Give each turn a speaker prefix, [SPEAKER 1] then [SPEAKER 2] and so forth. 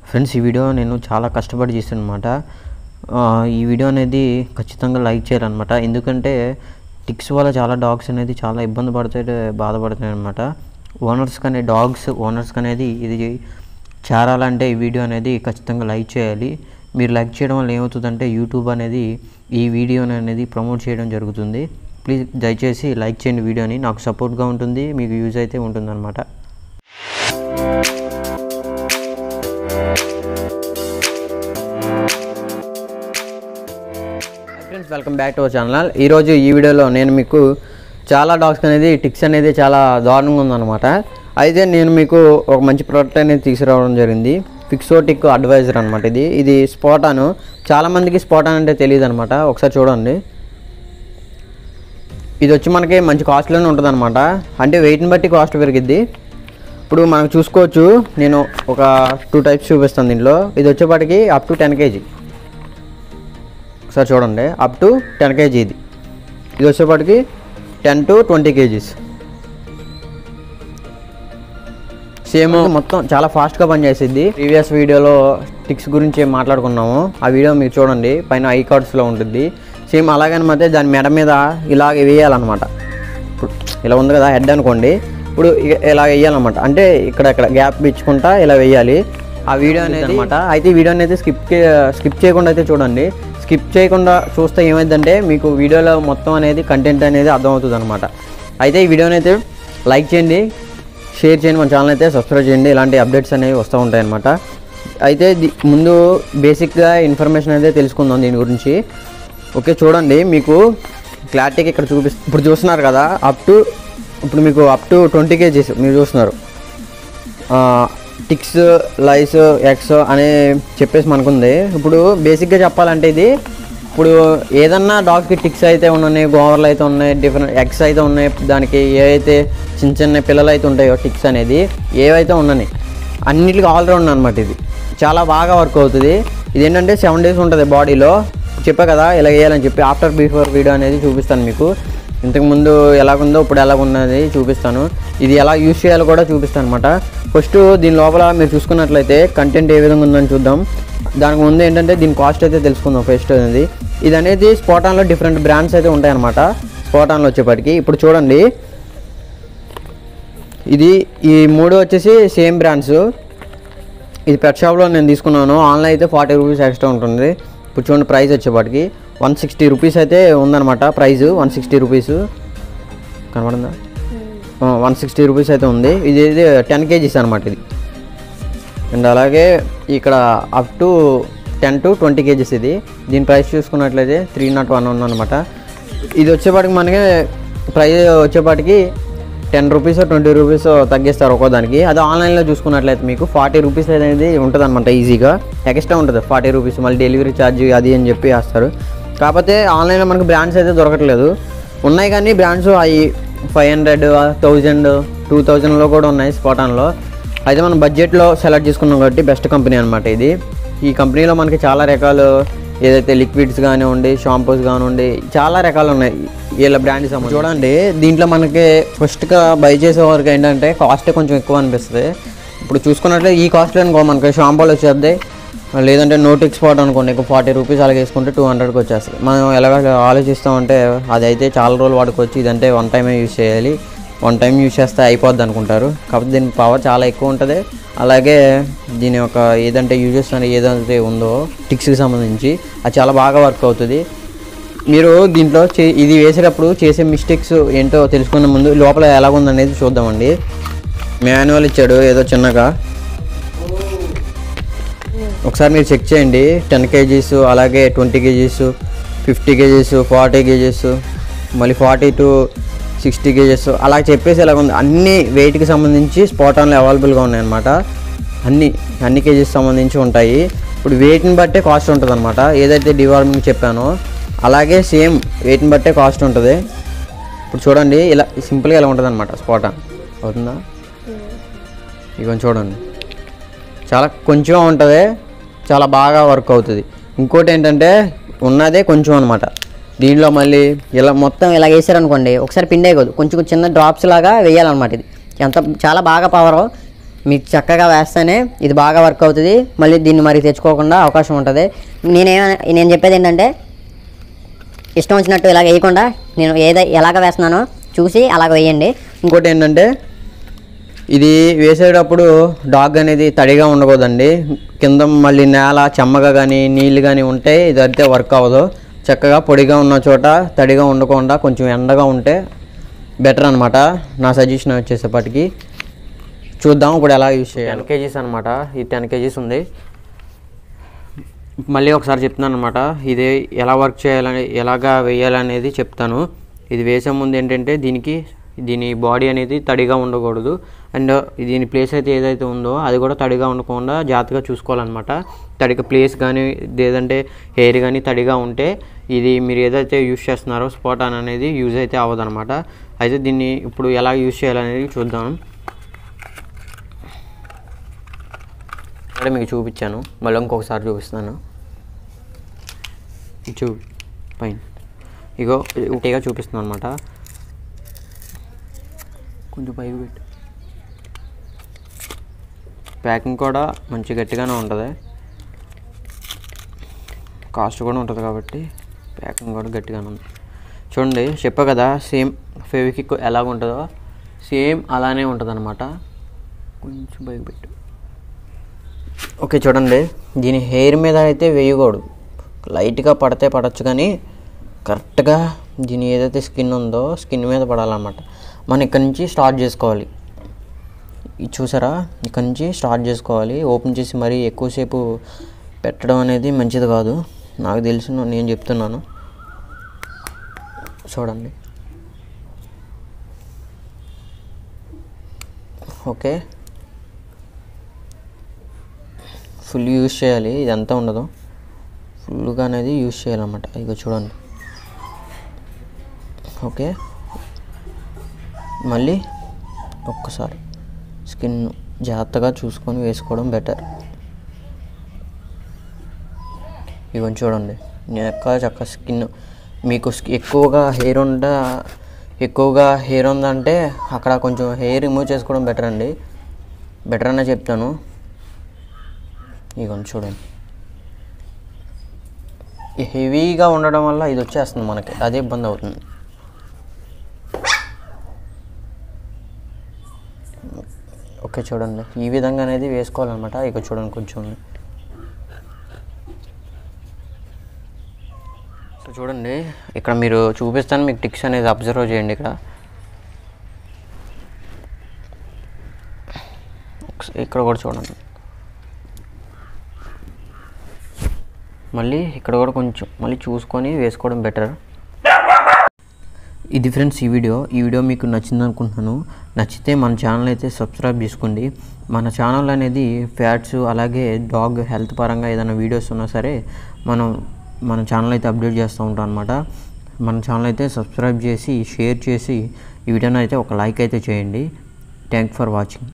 [SPEAKER 1] friends ఈ video నేను చాలా కష్టపడి చేశాను అనమాట ఈ వీడియో అనేది ఖచ్చితంగా లైక్ చేయాలన్నమాట ఎందుకంటే టిక్స్ వల్ల చాలా డాగ్స్ అనేది చాలా ఇబ్బంది పడుతాయి బాధపడుతున్నాయి అనమాట ఓనర్స్ కానీ డాగ్స్ ఓనర్స్ అనేది ఇది చేరాలంటే ఈ వీడియో అనేది ఖచ్చితంగా లైక్ చేయాలి మీరు లైక్ చేయడం వల్ల ఏమవుతుందంటే యూట్యూబ్ అనేది ఈ వీడియోని అనేది ప్రమోట్ చేయడం జరుగుతుంది ప్లీజ్ దయచేసి లైక్ చేయండి వీడియోని నాకు సపోర్ట్గా ఉంటుంది మీకు యూజ్ అయితే ఉంటుందన్నమాట friends welcome back to our channel ఈరోజు ఈ వీడియోలో నేను మీకు చాలా డాగ్స్ అనేది టిక్స్ అనేది చాలా దారుణంగా ఉందన్నమాట అయితే నేను మీకు ఒక మంచి ప్రోడక్ట్ అనేది తీసుకురావడం జరిగింది ఫిక్సోటిక్ అడ్వైజర్ అనమాట ఇది ఇది స్పాటాను చాలామందికి స్పాటాన్ అంటే తెలియదు అనమాట ఒకసారి చూడండి ఇది వచ్చి మనకి మంచి కాస్ట్లోనే ఉంటుంది అనమాట అంటే వెయిట్ని బట్టి కాస్ట్ పెరిగిద్ది ఇప్పుడు మనం చూసుకోవచ్చు నేను ఒక టూ టైప్స్ చూపిస్తాను దీంట్లో ఇది వచ్చేపాటికి అప్ టు టెన్ కేజీ ఒకసారి చూడండి అప్ టు టెన్ కేజీ ఇది ఇది వచ్చేపాటికి ten to twenty KGs same మొత్తం చాలా ఫాస్ట్గా పనిచేసిద్ది ప్రీవియస్ వీడియోలో టిక్స్ గురించి ఏం మాట్లాడుకున్నాము ఆ వీడియో మీరు చూడండి పైన ఐ కార్డ్స్లో ఉంటుంది సేమ్ అలాగనమాట దాని మెడ మీద ఇలాగ వేయాలన్నమాట ఇప్పుడు ఇలా ఉంది కదా హెడ్ అనుకోండి ఇప్పుడు ఇ- ఇలా వేయాలన్నమాట అంటే ఇక్కడ ఇక్కడ గ్యాప్ ఇచ్చుకుంటా ఇలా వేయాలి ఆ వీడియో అనేది అనమాట అయితే ఈ వీడియో అనేది స్కిప్ స్కిప్ చేయకుండా అయితే చూడండి స్కిప్ చేయకుండా చూస్తే ఏమైందంటే మీకు వీడియోలో మొత్తం అనేది కంటెంట్ అనేది అర్థమవుతుంది అనమాట అయితే ఈ వీడియోని అయితే లైక్ చేయండి షేర్ చేయండి మన ఛానల్ అయితే సబ్స్క్రైబ్ చేయండి ఇలాంటి అప్డేట్స్ అనేవి వస్తూ ఉంటాయి అనమాట అయితే ది- ముందు బేసిక్గా ఇన్ఫర్మేషన్ అయితే తెలుసుకుందాం దీని గురించి ఓకే చూడండి మీకు క్లారిటీకి ఇక్కడ చూపిస్తు ఇప్పుడు చూస్తున్నారు కదా అప్ టు ఇప్పుడు మీకు అప్ టు ట్వంటీ కేజీస్ మీరు చూస్తున్నారు టిక్స్ లైస్ ఎక్స్ అని చెప్పేసి మనకుంది ఇప్పుడు బేసిక్గా చెప్పాలంటే ఇది ఇప్పుడు ఏదన్నా డాగ్స్కి టిక్స్ అయితే ఉన్నాయి గోవర్లు అయితే ఉన్నాయి డిఫరెంట్ ఎగ్స్ అయితే ఉన్నాయి దానికి ఏవైతే చిన్న చిన్న పిల్లలు అయితే ఉంటాయో టిక్స్ అనేది ఏవైతే ఉన్నాయి అన్నిటికీ ఆల్రౌండ్ అనమాట ఇది చాలా బాగా వర్క్ అవుతుంది ఇది ఏంటంటే సెవెన్ డేస్ ఉంటుంది బాడీలో చెప్పా కదా ఇలా వేయాలని చెప్పి ఆఫ్టర్ బిఫోర్ వీడియో అనేది చూపిస్తాను మీకు ఇంతకుముందు ఎలాగుందో ఇప్పుడు ఎలాగున్నది చూపిస్తాను ఇది ఎలా యూజ్ చేయాలో కూడా చూపిస్తాను అనమాట ఫస్ట్ దీని లోపల మీరు చూసుకున్నట్లయితే కంటెంట్ ఏ విధంగా ఉందని చూద్దాం దానికి ముందు ఏంటంటే దీని కాస్ట్ అయితే తెలుసుకుందాం ఫస్ట్ అనేది ఇది అనేది స్పాటాన్లో డిఫరెంట్ బ్రాండ్స్ అయితే ఉంటాయన్నమాట స్పాటాన్లో వచ్చేప్పటికి ఇప్పుడు చూడండి ఇది ఈ మూడు వచ్చేసి సేమ్ బ్రాండ్స్ ఇది పెట్ షాప్లో నేను తీసుకున్నాను ఆన్లైన్ అయితే ఫార్టీ రూపీస్ ఎక్స్ట్రా ఉంటుంది ఇప్పుడు చూడండి ప్రైస్ వచ్చేపాటికి వన్ సిక్స్టీ రూపీస్ అయితే ఉందన్నమాట ప్రైస్ వన్ సిక్స్టీ రూపీస్ కనబడిందా వన్ సిక్స్టీ రూపీస్ అయితే ఉంది ఇది ఇది టెన్ కేజీస్ అనమాట ఇది అండ్ అలాగే ఇక్కడ up to ten to twenty KGs ఇది దీని ప్రైస్ చూసుకున్నట్లయితే త్రీ నాట్ వన్ ఉందన్నమాట ఇది వచ్చేపాటికి మనకి ప్రైస్ వచ్చేపాటికి టెన్ రూపీస్ ట్వంటీ రూపీస్ తగ్గిస్తారు ఒక్కో దానికి అది ఆన్లైన్లో చూసుకున్నట్లయితే మీకు ఫార్టీ రూపీస్ అనేది ఉంటుంది అనమాట ఈజీగా ఎక్స్ట్రా ఉంటుంది ఫార్టీ రూపీస్ మళ్ళీ డెలివరీ ఛార్జ్ అది అని చెప్పి వేస్తారు కాకపోతే ఆన్లైన్లో మనకి బ్రాండ్స్ అయితే దొరకట్లేదు ఉన్నాయి కానీ బ్రాండ్స్ అవి ఫైవ్ హండ్రెడ్ థౌజండ్ టూ థౌజండ్లో కూడా ఉన్నాయి స్పాటాన్లో అయితే మనం బడ్జెట్లో సెలెక్ట్ చేసుకున్నాం కాబట్టి బెస్ట్ కంపెనీ అనమాట ఇది ఈ కంపెనీలో మనకి చాలా రకాలు ఏదైతే లిక్విడ్స్ కానివ్వండి షాంపూస్ కానివ్వండి చాలా రకాలు ఉన్నాయి వీళ్ళ బ్రాండ్ సంబంధించి చూడండి దీంట్లో మనకి ఫస్ట్గా బై చేసే వరకు ఏంటంటే కాస్ట్ కొంచెం ఎక్కువ అనిపిస్తుంది ఇప్పుడు చూసుకున్నట్లయితే ఈ కాస్ట్లో అనుకో మనకి షాంపూలు వచ్చేద్దాయి లేదంటే నోట్ ఎక్స్పోర్ట్ అనుకోండి ఒక ఫార్టీ రూపీస్ అలాగే వేసుకుంటే టూ హండ్రెడ్కి వచ్చేస్తుంది మనం ఎలాగ ఆలోచిస్తామంటే అది అయితే చాలా రోజులు వాడుకోవచ్చు ఇదంటే వన్ టైమే యూజ్ చేయాలి వన్ టైం యూజ్ చేస్తే అయిపోద్ది అనుకుంటారు కాకపోతే దీని పవర్ చాలా ఎక్కువ ఉంటుంది అలాగే దీని యొక్క ఏదంటే యూజెస్ అనేది ఏదైతే ఉందో టిక్స్కి సంబంధించి అది చాలా బాగా వర్క్ అవుతుంది మీరు దీంట్లో చే ఇది వేసేటప్పుడు చేసే మిస్టేక్స్ ఏంటో తెలుసుకునే ముందు లోపల ఎలా ఉందనేది చూద్దామండి మాన్యువల్ ఇచ్చాడు ఏదో చిన్నగా ఒకసారి మీరు చెక్ చేయండి టెన్ కేజీస్ అలాగే twenty KGs fifty KGs forty KGs మళ్ళీ ఫార్టీ టు సిక్స్టీ కేజెస్ అలా చెప్పేసి ఎలా ఉంది అన్ని వెయిట్కి సంబంధించి స్పాటాన్లు అవైలబుల్గా ఉన్నాయన్నమాట అన్ని అన్ని కేజీస్ సంబంధించి ఉంటాయి ఇప్పుడు వెయిట్ని బట్టే కాస్ట్ ఉంటుంది అనమాట ఏదైతే డివార్మింగ్ చెప్పానో అలాగే సేమ్ వెయిట్ని బట్టే కాస్ట్ ఉంటుంది ఇప్పుడు చూడండి ఇలా సింపుల్గా ఇలా ఉంటుంది అనమాట స్పాటాన్ అవుతుందా ఇక చూడండి చాలా కొంచెం ఉంటుంది చాలా బాగా వర్క్ అవుతుంది ఇంకోటి ఏంటంటే ఉన్నదే కొంచెం అనమాట దీనిలో మళ్ళీ ఇలా మొత్తం
[SPEAKER 2] మొత్తం ఇలా వేసారనుకోండి ఒకసారి పిండి అయిపోదు కొంచెం చిన్న డ్రాప్స్ లాగా వేయాలన్నమాట ఇది ఎంత చాలా బాగా పవర్ మీకు చక్కగా వేస్తేనే ఇది బాగా వర్క్ అవుతుంది మళ్ళీ దీన్ని మరి తెచ్చుకోకుండా అవకాశం ఉంటుంది నేనేమ నేను చెప్పేది ఏంటంటే ఇష్టం వచ్చినట్టు ఇలాగ వేయకుండా నేను ఏదై ఎలాగ వేస్తున్నానో చూసి అలాగ వేయండి
[SPEAKER 1] ఇంకోటి ఏంటంటే ఇది వేసేటప్పుడు డాగ్ అనేది తడిగా ఉండకూడదండి కింద మళ్ళీ నేల చెమ్మగా కానీ నీళ్ళు కానీ ఉంటే ఇది అయితే వర్క్ అవ్వదు చక్కగా పొడిగా ఉన్న చోట తడిగా ఉండకుండా కొంచెం ఎండగా ఉంటే బెటర్ అనమాట నా సజెషన్ వచ్చేసేపటికి చూద్దాం ఇప్పుడు ఎలా యూజ్ చేయాలి టెన్ కేజీస్ అనమాట ఇది టెన్ కేజీస్ ఉంది మళ్ళీ ఒకసారి చెప్తున్నాను అనమాట ఇది ఎలా వర్క్ చేయాలని ఎలాగా వేయాలనేది చెప్తాను ఇది వేసే ముందు ఏంటంటే దీనికి దీని బాడీ అనేది తడిగా ఉండకూడదు అండ్ దీని ప్లేస్ అయితే ఏదైతే ఉందో అది కూడా తడిగా ఉండకుండా జాగ్రత్తగా చూసుకోవాలన్నమాట తడిగా ప్లేస్ కానీ లేదంటే హెయిర్ కానీ తడిగా ఉంటే ఇది మీరు ఏదైతే యూజ్ చేస్తున్నారో స్పాట్ ఆన్ అనేది యూజ్ అయితే అవ్వదన్నమాట అయితే దీన్ని ఇప్పుడు ఎలా యూజ్ చేయాలనేది చూద్దాం ఇక్కడ మీకు చూపించాను మళ్ళీ ఇంకొకసారి చూపిస్తాను ఇది చూ పైన ఇగో ఒకటిగా చూపిస్తున్నాను అనమాట కొంచెం పైకి పెట్టు ప్యాకింగ్ కూడా మంచి గట్టిగానే ఉంటుంది కాస్ట్ కూడా ఉంటుంది కాబట్టి ప్యాకింగ్ కూడా గట్టిగానే ఉంది చూడండి చెప్పా కదా సేమ్ ఫెవికిక్ ఎలాగ ఉంటుందో సేమ్ అలానే ఉంటుంది అనమాట కొంచెం పైకి పెట్టు ఓకే చూడండి దీని హెయిర్ మీద అయితే వేయకూడదు లైట్గా పడితే పడవచ్చు కానీ కరెక్ట్గా దీని ఏదైతే స్కిన్ ఉందో స్కిన్ మీద పడాలన్నమాట మనం ఇక్కడ నుంచి స్టార్ట్ చేసుకోవాలి ఇది చూసారా ఇక్కడ నుంచి స్టార్ట్ చేసుకోవాలి ఓపెన్ చేసి మరీ ఎక్కువసేపు పెట్టడం అనేది మంచిది కాదు నాకు తెలిసిన నేను చెప్తున్నాను చూడండి ఓకే ఫుల్ యూజ్ చేయాలి ఇదంతా ఉండదు ఫుల్గా అనేది యూజ్ చేయాలన్నమాట ఇక చూడండి ఓకే మళ్ళీ ఒక్కసారి స్కిన్ జాగ్రత్తగా చూసుకొని వేసుకోవడం బెటర్ ఇవన్నీ చూడండి నేను ఎక్క చక్క స్కిన్ మీకు స్కి- ఎక్కువగా హెయిర్ ఉండ ఎక్కువగా హెయిర్ ఉందంటే అక్కడ కొంచెం హెయిర్ రిమూవ్ చేసుకోవడం బెటర్ అండి బెటర్ అనే చెప్తాను ఇగోండి చూడండి ఈ హెవీగా ఉండడం వల్ల ఇది వచ్చేస్తుంది మనకి అదే ఇబ్బంది అవుతుంది ఓకే చూడండి ఈ విధంగా అనేది వేసుకోవాలన్నమాట ఇక చూడండి కొంచెం సో చూడండి ఇక్కడ మీరు చూపిస్తాను మీకు టిక్స్ అనేది అబ్జర్వ్ చేయండి ఇక్కడ ఒకస- ఇక్కడ కూడా చూడండి మళ్ళీ ఇక్కడ కూడా కొంచెం మళ్ళీ చూసుకొని వేసుకోవడం బెటర్ ఇది ఫ్రెండ్స్ ఈ వీడియో ఈ వీడియో మీకు నచ్చింది అనుకుంటున్నాను నచ్చితే మన ఛానల్ అయితే సబ్స్క్రైబ్ చేసుకోండి మన ఛానల్ అనేది ఫ్యాట్స్ అలాగే డాగ్ హెల్త్ పరంగా ఏదైనా వీడియోస్ ఉన్నా సరే మనం మన ఛానల్ అయితే అప్డేట్ చేస్తూ ఉంటాం అనమాట మన ఛానల్ అయితే సబ్స్క్రైబ్ చేసి షేర్ చేసి ఈ వీడియోని అయితే ఒక లైక్ అయితే చేయండి థ్యాంక్ ఫర్ వాచింగ్